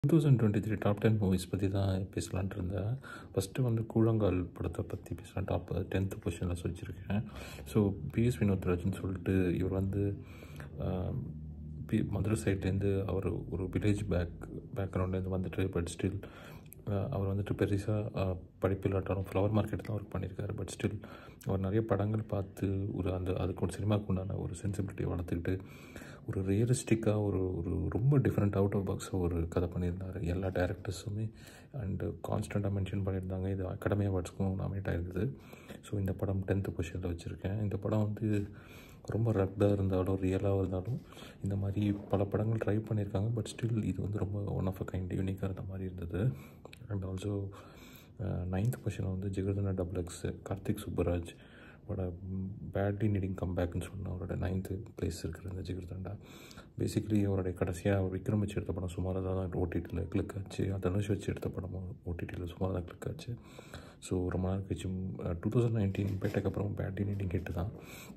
two thousand twenty three top ten movies பற்றி தான் பேசலான்ட்டு இருந்தேன் ஃபஸ்ட்டு வந்து கூழங்கால் படத்தை பற்றி பேசலாம் டாப் டென்த்து பொசிஷனில் சொல்லிச்சிருக்கேன் ஸோ பிஎஸ் வினோத்ராஜ்னு சொல்லிட்டு இவர் வந்து ஆஹ், பி மதுரை சைட்லேருந்து அவர் ஒரு வில்லேஜ் பேக் பேக்ரவுண்ட்லேருந்து வந்துட்டு பட் ஸ்டில் அவர் வந்துட்டு பெருசாக படிப்பில்லாட்டாலும் ஃப்ளவர் மார்க்கெட் தான் ஒர்க் பண்ணியிருக்காரு பட் ஸ்டில் அவர் நிறைய படங்கள் பார்த்து ஒரு அந்த அதுக்கு ஒரு சினிமாவுக்கு உண்டான ஒரு சென்சிபிலிட்டி வளர்த்துக்கிட்டு ஒரு ரியலிஸ்டிக்காக ஒரு ஒரு ரொம்ப டிஃப்ரெண்ட் அவுட் ஆஃப் பாக்ஸாக ஒரு கதை பண்ணியிருந்தார் எல்லா டேரக்டர்ஸுமே அண்டு கான்ஸ்டண்ட்டாக மென்ஷன் பண்ணியிருந்தாங்க இது அகாடமி அவார்ட்ஸ்க்கும் நாமினேட் ஆயிருந்தது ஸோ இந்த படம் டென்த்து பொசிஷனில் வச்சுருக்கேன் இந்த படம் வந்து ரொம்ப ரக்டாக இருந்தாலும் ரியலாக இருந்தாலும் இந்த மாதிரி பல படங்கள் ட்ரை பண்ணியிருக்காங்க பட் ஸ்டில் இது வந்து ரொம்ப ஒன் ஆஃப் அ கைண்ட் யூனிக்காக இருந்த மாதிரி இருந்தது அண்ட் ஆல்சோ நைன்த் பொசிஷனில் வந்து ஜிகர்தனா டபுள் எக்ஸ் கார்த்திக் சுப்பராஜ் அவரோட பேட்லி நீடிங் கம்பேக்னு சொன்ன அவரோட நைன்த்து பிளேஸ் இருக்கிற இந்த ஜிகர்தண்டா பேசிக்கலி அவருடைய கடைசியாக அவர் விக்ரம் வச்சு எடுத்த படம் சுமாராக தான் ஓடிடியில் கிளிக் ஆச்சு தனுஷ் வச்சு எடுத்த படமும் ஓடிடியில் சுமாராக தான் கிளிக் ஆச்சு ஸோ ரொம்ப நாள் கழிச்சு டூ தௌசண்ட் நைன்டீன் பேட்டைக்கு அப்புறம் பேட்லி நீடிங் ஹிட்டு தான்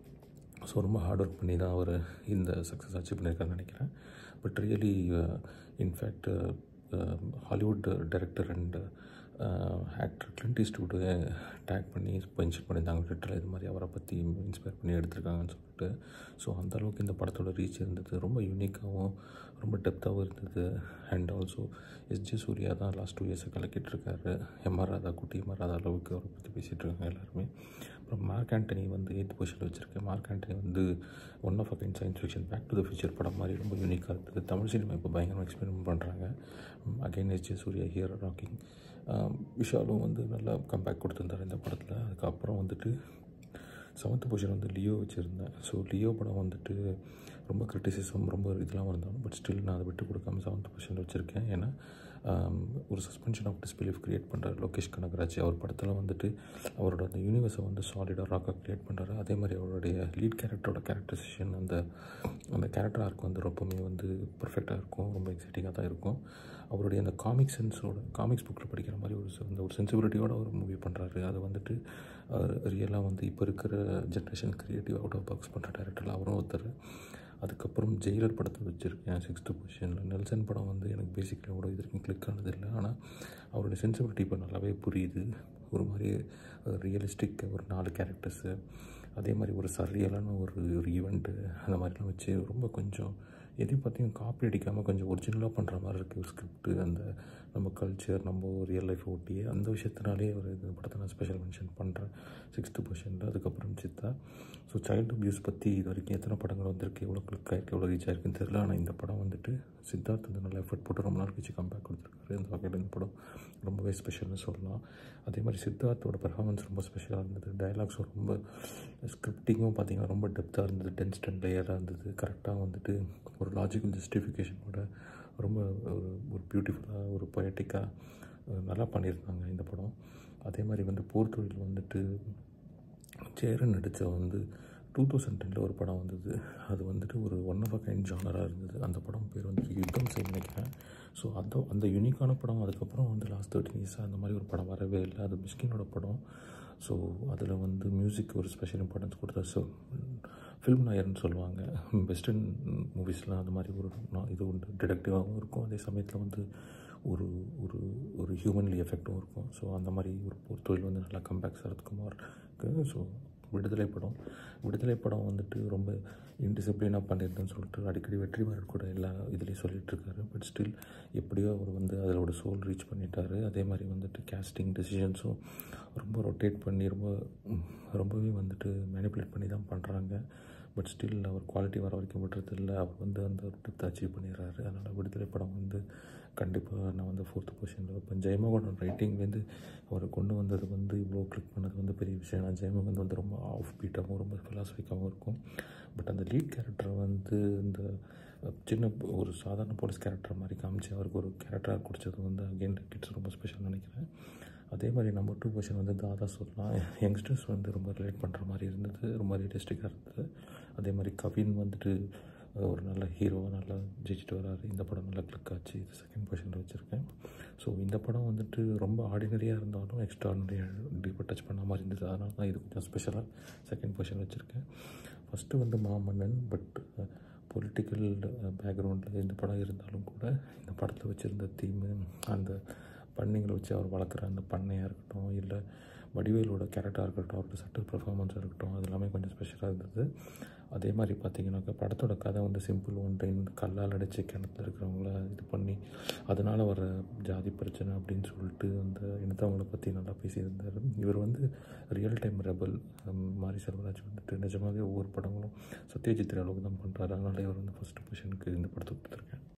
ஸோ ரொம்ப ஹார்ட் ஒர்க் பண்ணி தான் அவர் இந்த சக்ஸஸ் அச்சீவ் பண்ணியிருக்காருன்னு நினைக்கிறேன் but really in fact Hollywood director and actor Clint Eastwood tag பண்ணி மென்ஷன் பண்ணியிருந்தாங்க ட்விட்டரில் இது மாதிரி அவரை பற்றி இன்ஸ்பயர் பண்ணி எடுத்திருக்காங்கன்னு சொல்லிட்டு ஸோ அந்த அளவுக்கு இந்த படத்தோட ரீச் இருந்தது ரொம்ப யூனிக்காகவும் ரொம்ப டெப்த்தாகவும் இருந்தது அண்ட் ஆல்சோ எஸ்ஜே சூர்யா தான் லாஸ்ட் டூ இயர்ஸை கலக்கிட்டு இருக்காரு எம்ஆர் ராதா குட்டி எம்ஆர் ராதா அளவுக்கு அவரை பற்றி பேசிகிட்டு இருக்காங்க எல்லாருமே அப்புறம் மார்க் ஆண்டனி வந்து எயித் பொசிஷனில் வச்சுருக்கேன் மார்க் ஆண்டனி வந்து one of again science fiction back to the future படம் மாதிரி ரொம்ப யூனிக்காக இருந்தது தமிழ் சினிமா இப்போ பயங்கரமாக எக்ஸ்பெரிமெண்ட் பண்ணுறாங்க again SJ Suriya here rocking விஷாலும் வந்து நல்லா கம்பேக் கொடுத்துருந்தார் இந்த படத்தில் அதுக்கப்புறம் வந்துட்டு செவன்த் பொசிஷன் வந்து லியோ வச்சுருந்தேன் ஸோ லியோ படம் வந்துட்டு ரொம்ப கிரிட்டிசிசம் ரொம்ப இதெல்லாம் இருந்தாலும் பட் ஸ்டில் நான் அதை விட்டு கொடுக்காம செவன்த் பொசிஷன் வச்சுருக்கேன் ஏன்னா ஆம், ஒரு சஸ்பென்ஷன் ஆஃப் டிஸ்பிலீஃப் க்ரியேட் பண்ணுறாரு லோகேஷ் கனகராஜ் அவர் படத்தில் வந்துட்டு அவரோட அந்த யூனிவர்ஸை வந்து சாலிடாக ராக்காக க்ரியேட் பண்ணுறாரு அதே மாதிரி அவருடைய லீட் கேரக்டரோட கேரக்டரைசேஷன் அந்த அந்த கேரக்டர் ஆர்க் வந்து ரொம்பவுமே வந்து பர்ஃபெக்டாக இருக்கும் ரொம்ப எக்ஸைட்டிங்காக தான் இருக்கும் அவருடைய அந்த காமிக் சென்ஸோட காமிக்ஸ் புக்கில் படிக்கிற மாதிரி ஒரு அந்த ஒரு சென்சிபிலிட்டியோட ஒரு மூவி பண்ணுறாரு அதை வந்துட்டு ரியலாக வந்து இப்போ இருக்கிற generation creative out of box பண்ணுற டேரக்டரில் அவரும் ஒருத்தர் அதுக்கப்புறம் ஜெயிலர் படத்தை வச்சுருக்கேன் சிக்ஸ்த்து பொசிஷனில் நெல்சன் படம் வந்து எனக்கு பேசிக்கலி அவ்வளோ இது வரைக்கும் கிளிக் ஆனது இல்லை ஆனால் அவருடைய சென்சிபிலிட்டி இப்போ நல்லாவே புரியுது ஒரு மாதிரி ரியலிஸ்டிக் ஒரு நாலு கேரக்டர்ஸு அதே மாதிரி ஒரு சரியலான ஒரு ஒரு ஈவெண்ட்டு அந்த மாதிரிலாம் வச்சு ரொம்ப கொஞ்சம் எதையும் பார்த்தீங்கன்னா காப்பி அடிக்காமல் கொஞ்சம் ஒரிஜினலாக பண்ணுற மாதிரி இருக்குது ஸ்கிரிப்ட் அந்த நம்ம கல்ச்சர் நம்ம ரியல் லைஃப் ஒட்டி அந்த விஷயத்தினாலே ஒரு இந்த படத்தை நான் ஸ்பெஷல் மென்ஷன் பண்ணுறேன் சிக்ஸ்த்து பொசிஷனில் அதுக்கப்புறம் சித்தா ஸோ சைல்டு அபியூஸ் பற்றி இது வரைக்கும் எத்தனை படங்கள் வந்திருக்கு எவ்வளோ கிளிக் ஆயிருக்கு எவ்வளோ ரீச் ஆயிருக்குன்னு தெரியல ஆனால் இந்த படம் வந்துட்டு சித்தார்த் வந்து நல்லா எஃபர்ட் போட்டு ரொம்ப நாள் கழிச்சு கம்பேக் கொடுத்துருக்காரு இந்த வகையில் இந்த படம் ரொம்பவே ஸ்பெஷல்னு சொல்லலாம் அதே மாதிரி சித்தார்த்தோட பெர்ஃபார்மன்ஸ் ரொம்ப ஸ்பெஷலாக இருந்தது டயலாக்ஸும் ரொம்ப ஸ்கிரிப்டிங்கும் பார்த்தீங்கன்னா ரொம்ப டெப்த்தாக இருந்தது டென்ஸ் டென் லேயராக இருந்தது கரெக்டாக வந்துட்டு ஒரு லாஜிக்கல் ஜஸ்டிஃபிகேஷனோட ரொம்ப ஒரு ஒரு பியூட்டிஃபுல்லாக ஒரு பொயட்டிக்காக நல்லா பண்ணியிருந்தாங்க இந்த படம் அதே மாதிரி வந்து போர் தொழில் வந்துட்டு சேரன் நடித்த வந்து டூ தௌசண்ட் டெனில் ஒரு படம் வந்தது அது வந்துட்டு ஒரு ஒன் ஆஃப் அ கைண்ட் ஜானராக இருந்தது அந்த படம் பேர் வந்து யுத்தம் செய்ய நினைக்கிறேன் ஸோ அந்த அந்த யூனிக்கான படம் அதுக்கப்புறம் வந்து லாஸ்ட் தேர்ட்டின் இயர்ஸாக அந்த மாதிரி ஒரு படம் வரவே இல்லை அது மிஸ்கினோட படம் ஸோ அதில் வந்து மியூசிக் ஒரு ஸ்பெஷல் இம்பார்ட்டன்ஸ் கொடுத்தா ஸோ ஃபில்ம் நாயர்னு சொல்லுவாங்க வெஸ்டர்ன் மூவிஸ்லாம் அந்த மாதிரி ஒரு நா- இது உண்டு டிடெக்டிவாகவும் இருக்கும் அதே சமயத்தில் வந்து ஒரு ஒரு ஒரு ஹியூமன்லி எஃபெக்டும் இருக்கும் ஸோ அந்த மாதிரி ஒரு ஒரு தொழில் வந்து நல்லா கம்பேக் சரத்குமார் ஸோ விடுதலை படம் விடுதலை படம் வந்துட்டு ரொம்ப இன்டிசிப்ளினாக பண்ணியிருந்தேன்னு சொல்லிட்டு அடிக்கடி வெற்றிமாறன் கூட எல்லா இதுலேயும் சொல்லிட்டு இருக்காரு பட் ஸ்டில் எப்படியோ அவர் வந்து அதோட சோல் ரீச் பண்ணிட்டாரு அதே மாதிரி வந்துட்டு கேஸ்டிங் டெசிஷன்ஸும் ரொம்ப ரொட்டேட் பண்ணி ரொம்ப ம், ரொம்பவே வந்துட்டு மேனிப்புலேட் பண்ணி தான் பண்ணுறாங்க பட் ஸ்டில் அவர் குவாலிட்டி வர வரைக்கும் விடுறது இல்லை அவர் வந்து அந்த டெப்த் அச்சீவ் பண்ணிடுறாரு அதனால் விடுதலை படம் வந்து கண்டிப்பாக நான் வந்து ஃபோர்த்து பொசிஷனில் வைப்பேன் ஜெயமோகன் ரைட்டிங்லேருந்து அவரை கொண்டு வந்தது வந்து இவ்வளோ கிளிக் பண்ணது வந்து பெரிய விஷயம் ஏன்னா ஜெயமோகன் வந்து ரொம்ப ஆஃப் பீட்டாகவும் ரொம்ப ஃபிலாசபிக்காகவும் இருக்கும் பட் அந்த லீட் கேரக்டரை வந்து இந்த அஹ், சின்ன ஒரு சாதாரண போலீஸ் கேரக்டர் மாதிரி காமிச்சு அவருக்கு ஒரு கேரக்டராக கொடுத்தது வந்து அகெயின் கிட்ஸ் ரொம்ப ஸ்பெஷல் நினைக்கிறேன் அதே மாதிரி நம்பர் டூ பொசிஷன் வந்து தாதா சொல்லலாம் யங்ஸ்டர்ஸ் வந்து ரொம்ப ரிலேட் பண்ணுற மாதிரி இருந்தது ரொம்ப ரியலிஸ்டிக்காக இருந்தது அதே மாதிரி கவின் வந்துட்டு அஹ், ஒரு நல்ல ஹீரோவாக நல்லா ஜெயிச்சிட்டு வராரு இந்த படம் நல்லா கிளிக் ஆச்சு இது செகண்ட் பொசிஷனில் வச்சுருக்கேன் ஸோ இந்த படம் வந்துட்டு ரொம்ப ஆர்டினரியாக இருந்தாலும் எக்ஸ்ட்ரானரியாக டீப்பாக டச் பண்ண மாதிரி இருந்தது அதனால தான் இது கொஞ்சம் ஸ்பெஷலாக செகண்ட் பொசிஷன் வச்சுருக்கேன் ஃபஸ்ட்டு வந்து மாமன்னன் பட் பொலிட்டிக்கல் பேக்ரவுண்டில் இந்த படம் இருந்தாலும் கூட இந்த படத்தில் வச்சுருந்த தீமு அந்த பண்ணைங்களை வச்சு அவர் வளர்க்குற அந்த பண்ணையாக இருக்கட்டும் இல்லை வடிவேலோட கேரக்டராக இருக்கட்டும் அவரோட சட்டல் பர்ஃபார்மன்ஸாக இருக்கட்டும் அது எல்லாமே கொஞ்சம் ஸ்பெஷலாக இருந்தது அதே மாதிரி பார்த்தீங்கன்னாக்கா படத்தோட கதை வந்து சிம்பிள் ஒன் டைம் கல்லால் அடித்து கிணத்துல இருக்கிறவங்கள இது பண்ணி அதனால் வர ஜாதி பிரச்சனை அப்படின்னு சொல்லிட்டு அந்த இனத்தவங்களை பற்றி நல்லா பேசியிருந்தார் இவர் வந்து ரியல் டைம் ரெபல் மாரி செல்வராஜ் வந்துட்டு நிஜமாகவே ஒவ்வொரு படங்களும் சத்யஜித் அளவுக்கு தான் பண்ணுறாரு அதனால இவர் வந்து ஃபஸ்ட்டு பொசிஷனுக்கு இந்த படத்தை கொடுத்துருக்கேன்